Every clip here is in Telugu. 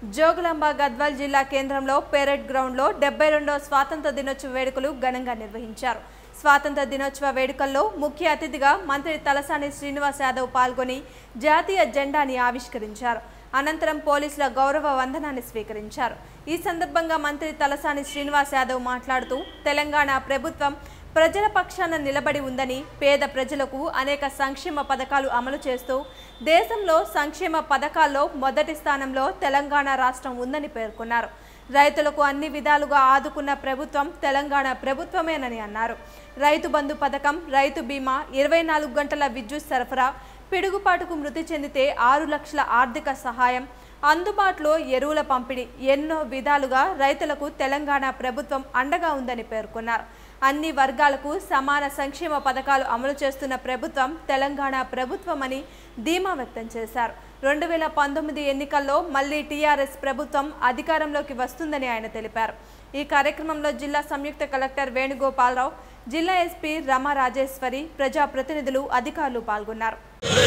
జోగులాంబ గద్వాల్ జిల్లా కేంద్రంలో పెరేడ్ గ్రౌండ్లో డెబ్బై రెండవ స్వాతంత్ర దినోత్సవ వేడుకలు ఘనంగా నిర్వహించారు స్వాతంత్ర దినోత్సవ వేడుకల్లో ముఖ్య అతిథిగా మంత్రి తలసాని శ్రీనివాస్ యాదవ్ పాల్గొని జాతీయ జెండాని ఆవిష్కరించారు అనంతరం పోలీసుల గౌరవ వందనాన్ని స్వీకరించారు ఈ సందర్భంగా మంత్రి తలసాని శ్రీనివాస్ యాదవ్ మాట్లాడుతూ తెలంగాణ ప్రభుత్వం ప్రజల పక్షాన నిలబడి ఉందని పేద ప్రజలకు అనేక సంక్షేమ పథకాలు అమలు చేస్తూ దేశంలో సంక్షేమ పథకాల్లో మొదటి స్థానంలో తెలంగాణ రాష్ట్రం ఉందని పేర్కొన్నారు రైతులకు అన్ని విధాలుగా ఆదుకున్న ప్రభుత్వం తెలంగాణ ప్రభుత్వమేనని అన్నారు రైతు బంధు పథకం రైతు బీమా ఇరవై నాలుగు గంటల విద్యుత్ సరఫరా పిడుగుపాటుకు మృతి చెందితే ఆరు లక్షల ఆర్థిక సహాయం అందుబాటులో ఎరువుల పంపిణీ ఎన్నో విధాలుగా రైతులకు తెలంగాణ ప్రభుత్వం అండగా ఉందని పేర్కొన్నారు అన్ని వర్గాలకు సమాన సంక్షేమ పథకాలు అమలు చేస్తున్న ప్రభుత్వం తెలంగాణ ప్రభుత్వమని ధీమా వ్యక్తం చేశారు రెండు వేల పంతొమ్మిది ఎన్నికల్లో మళ్లీ టీఆర్ఎస్ ప్రభుత్వం అధికారంలోకి వస్తుందని ఆయన తెలిపారు ఈ కార్యక్రమంలో జిల్లా సంయుక్త కలెక్టర్ వేణుగోపాలరావు జిల్లా ఎస్పీ రమా రాజేశ్వరి ప్రజాప్రతినిధులు అధికారులు పాల్గొన్నారు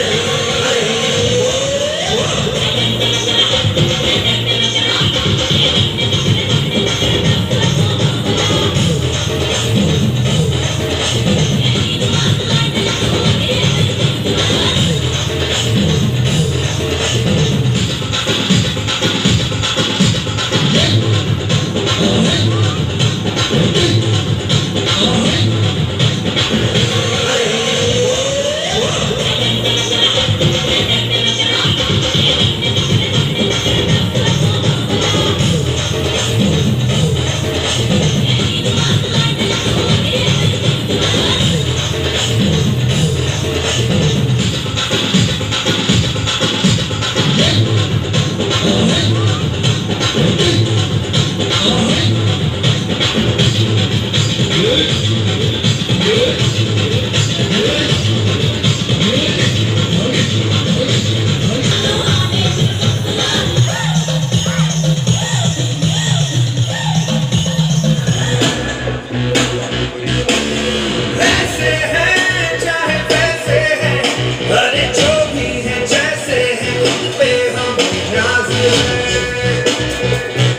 वैसे हैं चाहे वैसे हैं अरे जो भी है जैसे हैं उन पे हम नाजिल हैं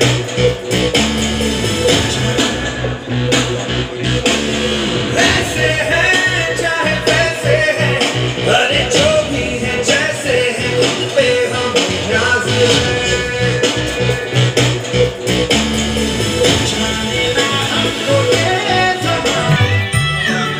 वैसे हैं चाहे वैसे हैं अरे जो भी है जैसे हैं उन पे हम नाजिल हैं जाने ना हमको ये ज़माना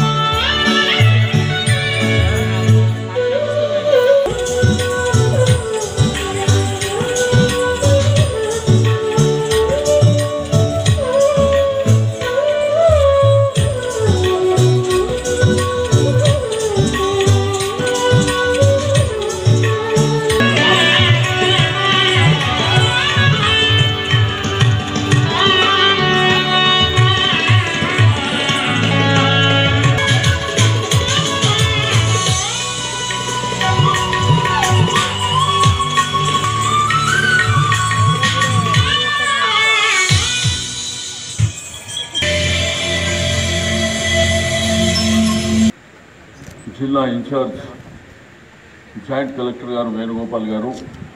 జిల్లా ఇన్ఛార్జ్ జాయింట్ కలెక్టర్ గారు వేణుగోపాల్ గారు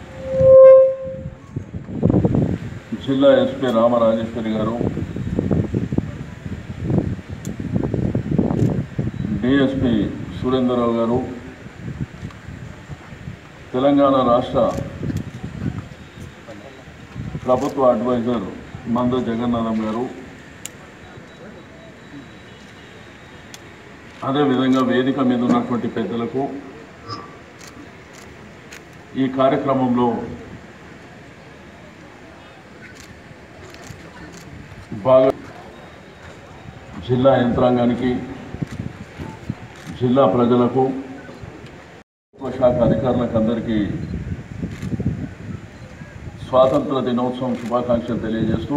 జిల్లా ఎస్పీ రామరాజేశ్వరి గారు డిఎస్పి సురేందర్రావు గారు తెలంగాణ రాష్ట్ర ప్రభుత్వ అడ్వైజర్ మంద జగన్నాథం గారు అదేవిధంగా వేదిక మీద ఉన్నటువంటి పెద్దలకు ఈ కార్యక్రమంలో బాగా జిల్లా యంత్రాంగానికి జిల్లా ప్రజలకు ప్రభుత్వ శాఖ అధికారులకు అందరికీ స్వాతంత్ర దినోత్సవం శుభాకాంక్షలు తెలియజేస్తూ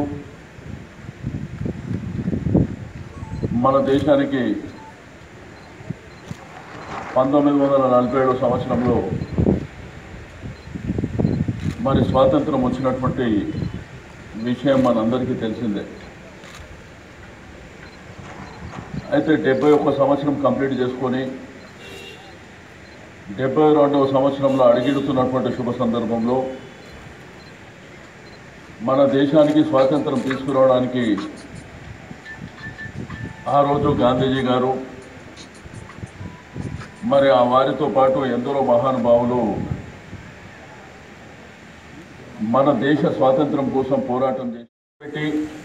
మన దేశానికి పంతొమ్మిది వందల నలభై ఏడవ సంవత్సరంలో మరి స్వాతంత్రం వచ్చినటువంటి విషయం మనందరికీ తెలిసిందే అయితే డెబ్బై ఒక్క సంవత్సరం కంప్లీట్ చేసుకొని డెబ్బై రెండవ సంవత్సరంలో అడిగిడుతున్నటువంటి శుభ సందర్భంలో మన దేశానికి స్వాతంత్రం తీసుకురావడానికి ఆ రోజు గాంధీజీ గారు మరి ఆ వారితో పాటు ఎందరో మహానుభావులు మన దేశ స్వాతంత్రం కోసం పోరాటం చేసి పెట్టి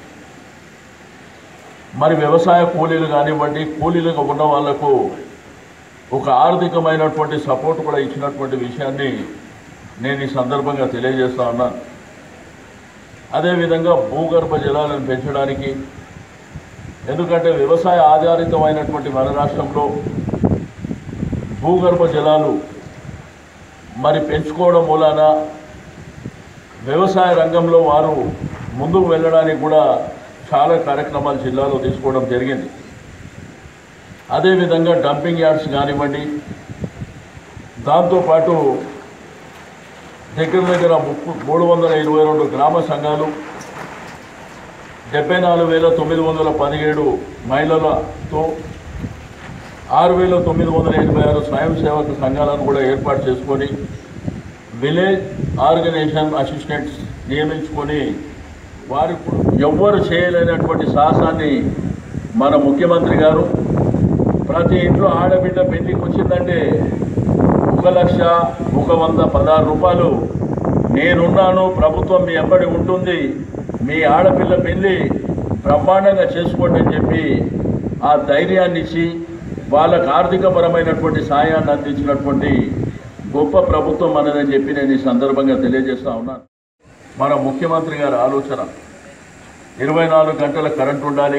మరి వ్యవసాయ కూలీలు కానివ్వండి కూలీలుగా ఉన్న వాళ్లకు ఒక ఆర్థికమైనటువంటి సపోర్ట్ కూడా ఇచ్చినటువంటి విషయాన్ని నేను ఈ సందర్భంగా తెలియజేస్తా ఉన్నాను అదేవిధంగా భూగర్భ జలాలను పెంచడానికి ఎందుకంటే వ్యవసాయ ఆధారితమైనటువంటి మన రాష్ట్రంలో భూగర్భ జలాలు మరి పెంచుకోవడం మూలాన వ్యవసాయ రంగంలో వారు ముందుకు వెళ్ళడానికి కూడా చాలా కార్యక్రమాలు జిల్లాలో తీసుకోవడం జరిగింది అదేవిధంగా డంపింగ్ యార్డ్స్ కానివ్వండి దాంతోపాటు దగ్గర దగ్గర ముప్పు మూడు వందల ఇరవై రెండు గ్రామ సంఘాలు డెబ్బై నాలుగు వేల తొమ్మిది వందల పదిహేడు మహిళలతో ఆరు వేల తొమ్మిది వందల ఎనభై ఆరు స్వయం సేవక సంఘాలను కూడా ఏర్పాటు చేసుకొని విలేజ్ ఆర్గనైజేషన్ అసిస్టెంట్స్ నియమించుకొని వారు ఇప్పుడు ఎవ్వరు చేయలేనటువంటి సాహసాన్ని మన ముఖ్యమంత్రి గారు ప్రతి ఇంట్లో ఆడబిడ్డ పెళ్లికి వచ్చిందంటే ఒక లక్ష ఒక వంద పదహారు రూపాయలు నేనున్నాను ప్రభుత్వం మీ ఎంబడి ఉంటుంది మీ ఆడపిల్ల పెళ్లి బ్రహ్మాండంగా చేసుకోండి అని చెప్పి ఆ ధైర్యాన్ని ఇచ్చి వాళ్ళకు ఆర్థికపరమైనటువంటి సాయాన్ని అందించినటువంటి గొప్ప ప్రభుత్వం మనదని చెప్పి నేను ఈ సందర్భంగా తెలియజేస్తా ఉన్నాను మన ముఖ్యమంత్రి గారి ఆలోచన ఇరవై నాలుగు గంటల కరెంట్ ఉండాలి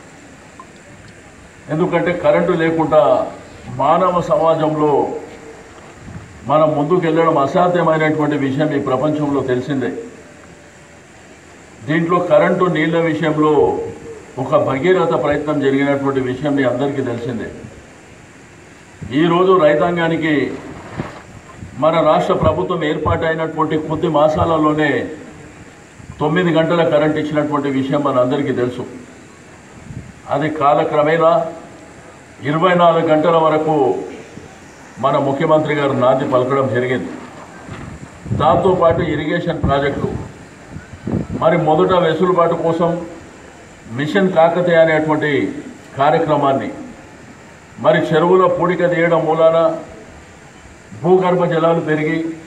ఎందుకంటే కరెంటు లేకుండా మానవ సమాజంలో మనం ముందుకు వెళ్ళడం అసాధ్యమైనటువంటి విషయం ఈ ప్రపంచంలో తెలిసిందే దీంట్లో కరెంటు నీళ్ళ విషయంలో ఒక భగీరథ ప్రయత్నం జరిగినటువంటి విషయం మీ అందరికీ తెలిసిందే ఈరోజు రైతాంగానికి మన రాష్ట్ర ప్రభుత్వం ఏర్పాటైనటువంటి కొద్ది మాసాలలోనే తొమ్మిది గంటల కరెంట్ ఇచ్చినటువంటి విషయం మన అందరికీ తెలుసు అది కాలక్రమేణా ఇరవై నాలుగు గంటల వరకు మన ముఖ్యమంత్రి గారు నాంది పలకడం జరిగింది దాంతోపాటు ఇరిగేషన్ ప్రాజెక్టు మరి మొదట వెసులుబాటు కోసం మిషన్ కాకతీయ అనేటువంటి కార్యక్రమాన్ని మరి చెరువుల పూడిక తీయడం మూలాన భూగర్భ జలాలు పెరిగి